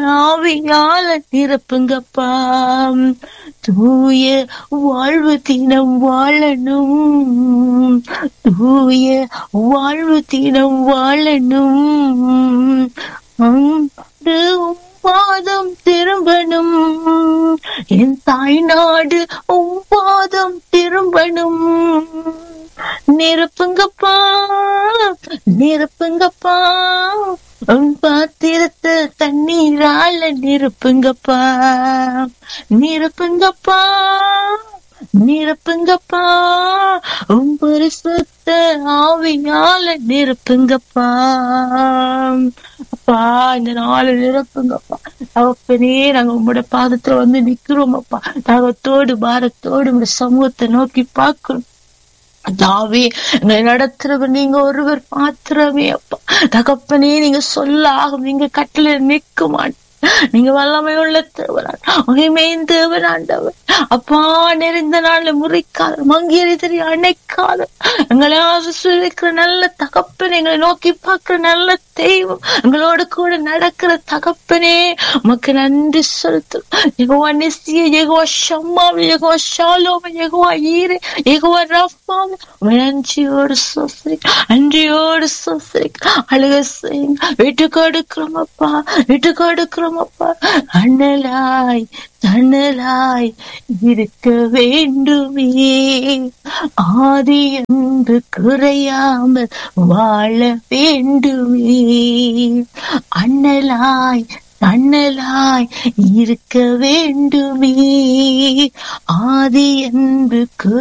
ஆவியால நிரப்புங்கப்பா தூய வாழ்வு தினம் வாழணும் தூய வாழ்வு தினம் வாழணும் அன்று உம் பாதம் திரும்பணும் என் தாய் நாடு உம் பாதம் திரும்பணும் நிரப்புங்கப்பா நிரப்புங்கப்பா உன் பாத்திரத்தை தண்ணீரால நிரப்புங்கப்பா நிரப்புங்கப்பா நிரப்புங்கப்பா உன் பரிசுத்த ஆவியால நிரப்புங்கப்பா அப்பா இந்த நாள் நிரப்புங்கப்பா தகப்பனே நாங்க உங்களோட பாதத்துல வந்து நிக்கிறோம் அப்பா தகத்தோடு பாரத்தோடு உங்களோட சமூகத்தை நோக்கி பார்க்கிறோம் தாவே எங்களை நடத்துறவர் நீங்க ஒருவர் மாத்திரமே அப்பா தகப்பனே நீங்க சொல்ல ஆகும் நீங்க கட்டில நிற்க மாட்டீங்க நீங்க வல்லமை உள்ள தேவனான் மகிமையின் தேவனாண்டவர் அப்பா நெறிந்த நாள்ல முறைக்காத மங்கியறிதறி அணைக்காத எங்களை ஆசிரியக்கிற நல்ல தகப்பன் எங்களை நோக்கி பார்க்கிற நல்ல தெய்வம் எங்களோட கூட நடக்கிற தகப்பனே உமக்கு நன்றி செலுத்தும் எகோவா நெசிய எகோவா ஷம்மாவி எகோவா ஷாலோம எகோவா ஈரே எகோவா ரஃபாமி நன்றியோடு சோசரி அன்றியோடு சோசரி அழுக செய்யுங்க வீட்டுக்கு அடுக்கிறோம் அப்பா வீட்டுக்கு அடுக்கிறோம் அப்பா அண்ணலாய் தன்னலாய் இருக்க வேண்டுமே ஆதி என்று குறையாமல் வாழ வேண்டுமே அண்ணலாய் தன்னலாய் இருக்க வேண்டுமே ஆதி என்று